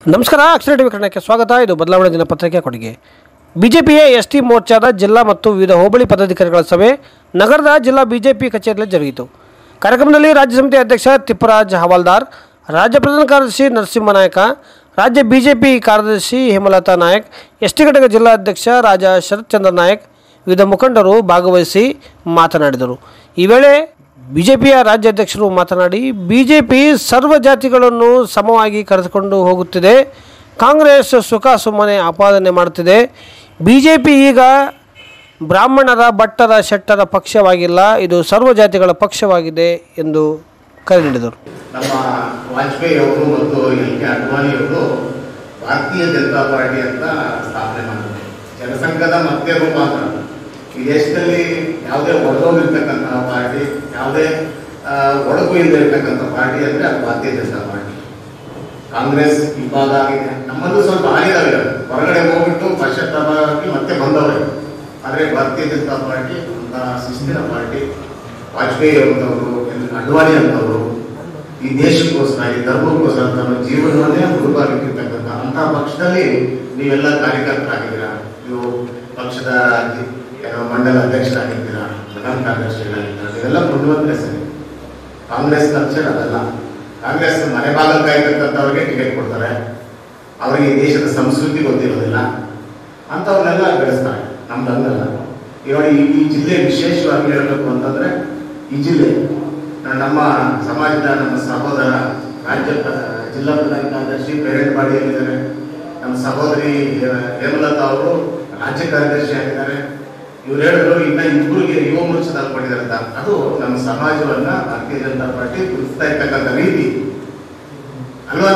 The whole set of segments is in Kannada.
ನಮಸ್ಕಾರ ಅಕ್ಷರ ಟಿವಿ ಕನ್ನಡಕ್ಕೆ ಸ್ವಾಗತ ಇದು ಬದಲಾವಣೆ ದಿನಪತ್ರಿಕೆ ಕೊಡುಗೆ ಬಿಜೆಪಿಯ ಎಸ್ ಟಿ ಮೋರ್ಚಾದ ಜಿಲ್ಲಾ ಮತ್ತು ವಿವಿಧ ಹೋಬಳಿ ಪದಾಧಿಕಾರಿಗಳ ಸಭೆ ನಗರದ ಜಿಲ್ಲಾ ಬಿಜೆಪಿ ಕಚೇರಿಯಲ್ಲಿ ಜರುಗಿತು ಕಾರ್ಯಕ್ರಮದಲ್ಲಿ ರಾಜ್ಯ ಸಮಿತಿ ಅಧ್ಯಕ್ಷ ತಿಪ್ಪರಾಜ್ ಹವಾಲ್ದಾರ್ ರಾಜ್ಯ ಪ್ರಧಾನ ಕಾರ್ಯದರ್ಶಿ ನರಸಿಂಹನಾಯಕ ರಾಜ್ಯ ಬಿಜೆಪಿ ಕಾರ್ಯದರ್ಶಿ ಹೇಮಲತಾ ನಾಯಕ್ ಎಸ್ ಟಿ ಘಟಕ ಜಿಲ್ಲಾಧ್ಯಕ್ಷ ರಾಜ ಶರತ್ಚಂದ್ರ ನಾಯಕ್ ವಿವಿಧ ಮುಖಂಡರು ಭಾಗವಹಿಸಿ ಮಾತನಾಡಿದರು ಈ ವೇಳೆ ಬಿಜೆಪಿಯ ರಾಜ್ಯಾಧ್ಯಕ್ಷರು ಮಾತನಾಡಿ ಬಿಜೆಪಿ ಸರ್ವ ಜಾತಿಗಳನ್ನು ಸಮವಾಗಿ ಕರೆದುಕೊಂಡು ಹೋಗುತ್ತಿದೆ ಕಾಂಗ್ರೆಸ್ ಸುಖ ಸುಮ್ಮನೆ ಆಪಾದನೆ ಮಾಡುತ್ತಿದೆ ಬಿಜೆಪಿ ಈಗ ಬ್ರಾಹ್ಮಣರ ಭಟ್ಟರ ಶೆಟ್ಟರ ಪಕ್ಷವಾಗಿಲ್ಲ ಇದು ಸರ್ವ ಜಾತಿಗಳ ಪಕ್ಷವಾಗಿದೆ ಎಂದು ಕರೆ ನೀಡಿದರು ನಮ್ಮ ವಾಜಪೇಯಿ ಅವರು ಮತ್ತು ಎಲ್ ಕೆ ಅಡ್ವಾಣಿ ಅವರು ಭಾರತೀಯ ಜನತಾ ಪಾರ್ಟಿ ಅಂತ ಸ್ಥಾಪನೆ ಮಾಡಿದ್ರು ಜನಸಂಘದ ಮತ್ತೆ ರೂಪಾಂತರ ಈ ದೇಶದಲ್ಲಿ ಯಾವುದೇ ಒಡೆದೋಗಿರ್ತಕ್ಕಂತಹ ಪಾರ್ಟಿ ಯಾವುದೇ ಆ, ಒಡಕು ಇಲ್ಲದೆ ಇರ್ತಕ್ಕಂಥ ಪಾರ್ಟಿ ಅಂದ್ರೆ ಅದು ಭಾರತೀಯ ಜನತಾ ಪಾರ್ಟಿ ಕಾಂಗ್ರೆಸ್ ವಿಭಾಗ ಆಗಿದೆ ನಮ್ಮಲ್ಲೂ ಸ್ವಲ್ಪ ಆಗಿದಾವೆ ಹೊರಗಡೆ ಹೋಗ್ಬಿಟ್ಟು ಪಶ್ಚಾತ್ತಾಪ ಆಗಿ ಮತ್ತೆ ಬಂದವೆ ಆದರೆ ಭಾರತೀಯ ಜನತಾ ಪಾರ್ಟಿ ಅಂತ ಶಿಸ್ತಿನ ಪಾರ್ಟಿ ವಾಜಪೇಯಿ ಅಂತವರು ಅಡ್ವಾಣಿ ಅಂತವರು ಈ ದೇಶಕ್ಕೋಸ್ಕರ ಈ ಧರ್ಮಕ್ಕೋಸ್ಕರ ತಮ್ಮ ಜೀವನವನ್ನೇ ಮುಡುಪಾಗಿಟ್ಟಿರ್ತಕ್ಕಂಥ ಅಂತಹ ಪಕ್ಷದಲ್ಲಿ ನೀವೆಲ್ಲ ಕಾರ್ಯಕರ್ತರಾಗಿದ್ದೀರಾ ನೀವು ಪಕ್ಷದ ಅಧಿ- ಏನೋ ಮಂಡಲ ಅಧ್ಯಕ್ಷರಾಗಿದ್ದೀರಾ ಪ್ರಧಾನ ಕಾರ್ಯದರ್ಶಿಗಳಾಗಿದ್ದೀರಾ ನೀವೆಲ್ಲ ಮುಂದುವರೆದ್ರೆ ಸರಿ ಕಾಂಗ್ರೆಸ್ ಕಲ್ಚರ್ ಅದಲ್ಲ ಕಾಂಗ್ರೆಸ್ ಮನೆ ಬಾಗಿಲು ಕಾಯ್ತಕ್ಕಂಥವ್ರಿಗೆ ಟಿಕೆಟ್ ಕೊಡ್ತಾರೆ ಅವರಿಗೆ ಈ ದೇಶದ ಸಂಸ್ಕೃತಿ ಗೊತ್ತಿರೋದಿಲ್ಲ ಅಂಥವ್ರನ್ನೆಲ್ಲ ಬೆಳೆಸ್ತಾರೆ ನಮ್ದು ಹಂಗಲ್ಲ ಇವಾಗ ಈ ಈ ಜಿಲ್ಲೆ ವಿಶೇಷವಾಗಿ ಹೇಳಬೇಕು ಅಂತಂದ್ರೆ ಈ ಜಿಲ್ಲೆ ನ- ನಮ್ಮ ಸಮಾಜದ ನಮ್ಮ ಸಹೋದರ ರಾಜ್ಯ ಪ್ರ- ಜಿಲ್ಲಾ ಪ್ರಧಾನ ಕಾರ್ಯದರ್ಶಿ ಪೇರೆಂಟ್ ಬಾಡಿಯಲ್ಲಿದ್ದಾರೆ ನಮ್ಮ ಸಹೋದರಿ ಹೇ- ಹೇಮಲತಾ ಅವರು ರಾಜ್ಯ ಕಾರ್ಯದರ್ಶಿ ಆಗಿದ್ದಾರೆ ಇವ್ರು ಹೇಳಿದ್ರು ಇನ್ನ ಇಬ್ಬರಿಗೆ ಯುವ ಮೋರ್ಚಾದಲ್ಲಿ ಕೊಟ್ಟಿದ್ದಾರೆ ಅಂತ ಅದು ನಮ್ಮ ಸಮಾಜವನ್ನ ಭಾರತೀಯ ಜನತಾ ಪಾರ್ಟಿ ಗುರುತಿಸ್ತಾ ಇರ್ತಕ್ಕಂಥ ರೀತಿ ಅಲ್ವಾ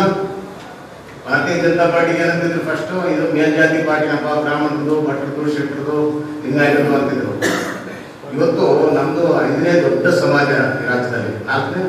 ಭಾರತೀಯ ಜನತಾ ಪಾರ್ಟಿಗೆ ಏನಂತಿದ್ರು ಫಸ್ಟ್ ಇದು ಮೇಲ್ಜಾತಿ ಪಾರ್ಟಿನಪ್ಪ ಬ್ರಾಹ್ಮಣರದು ಭಟ್ರದು ಶೆಟ್ರದು ಲಿಂಗಾಯತರು ಅಂತಿದ್ರು ಇವತ್ತು ನಮ್ದು ಐದನೇ ದೊಡ್ಡ ಸಮಾಜ ಈ ರಾಜ್ಯದಲ್ಲಿ ನಾಲ್ಕನೇ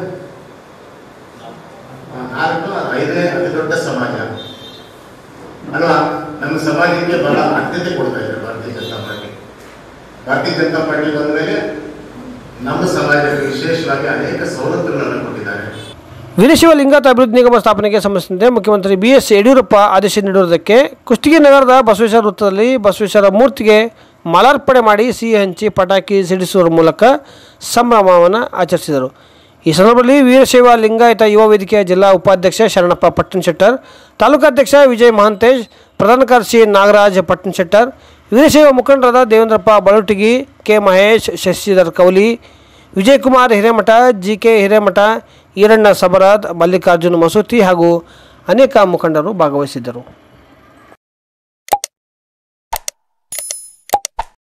ಆ, ನಾಲ್ಕು ಐದನೇ ಅತಿ ದೊಡ್ಡ ಸಮಾಜ ಅಲ್ವಾ ನಮ್ಮ ಸಮಾಜಕ್ಕೆ ಬಹಳ ಆದ್ಯತೆ ಕೊಡ್ತಾ ಇದ್ದಾರೆ ಭಾರತೀಯ ಜನತಾ ಪಾರ್ಟಿ ಭಾರತೀಯ ಜನತಾ ಪಾರ್ಟಿ ಬಂದ ಮೇಲೆ ನಮ್ಮ ಸಮಾಜಕ್ಕೆ ವಿಶೇಷವಾಗಿ ಅನೇಕ ಸವಲತ್ತುಗಳನ್ನು ಕೊಟ್ಟಿದ್ದಾರೆ ವೀರಶೈವ ಲಿಂಗಾಯತ ಅಭಿವೃದ್ಧಿ ನಿಗಮ ಸ್ಥಾಪನೆಗೆ ಸಂಬಂಧಿಸಿದಂತೆ ಮುಖ್ಯಮಂತ್ರಿ ಬಿ ಎಸ್ ಯಡಿಯೂರಪ್ಪ ಆದೇಶ ನೀಡಿರುವುದಕ್ಕೆ ಕುಷ್ಟಗಿ ನಗರದ ಬಸವೇಶ್ವರ ವೃತ್ತದಲ್ಲಿ ಬಸವೇಶ್ವರ ಮೂರ್ತಿಗೆ ಮಾಲಾರ್ಪಣೆ ಮಾಡಿ ಸಿಹಿ ಹಂಚಿ ಪಟಾಕಿ ಸಿಡಿಸುವ ಮೂಲಕ ಸಂಭ್ರಮವನ್ನು ಆಚರಿಸಿದರು ಈ ಸಂದರ್ಭದಲ್ಲಿ ವೀರಶೈವ ಲಿಂಗಾಯತ ಯುವ ವೇದಿಕೆಯ ಜಿಲ್ಲಾ ಉಪಾಧ್ಯಕ್ಷ ಶರಣಪ್ಪ ಪಟ್ಟಣಶೆಟ್ಟರ್ ತಾಲೂಕಾಧ್ಯಕ್ಷ ವಿಜಯ್ ಮಹಾಂತೇಶ್ ಪ್ರಧಾನ ಕಾರ್ಯದರ್ಶಿ ನಾಗರಾಜ್ ಪಟ್ಟಣಶೆಟ್ಟರ್ ವೀರಶೈವ ಮುಖಂಡರಾದ Devendrappa Balutigi K Mahesh Shashidhar Kauli Vijayakumar Hiremath G K Hiremath Iranna Sabarad Mallikarjun Masuti ಹಾಗೂ ಅನೇಕ ಮುಖಂಡರು ಭಾಗವಹಿಸಿದ್ದರು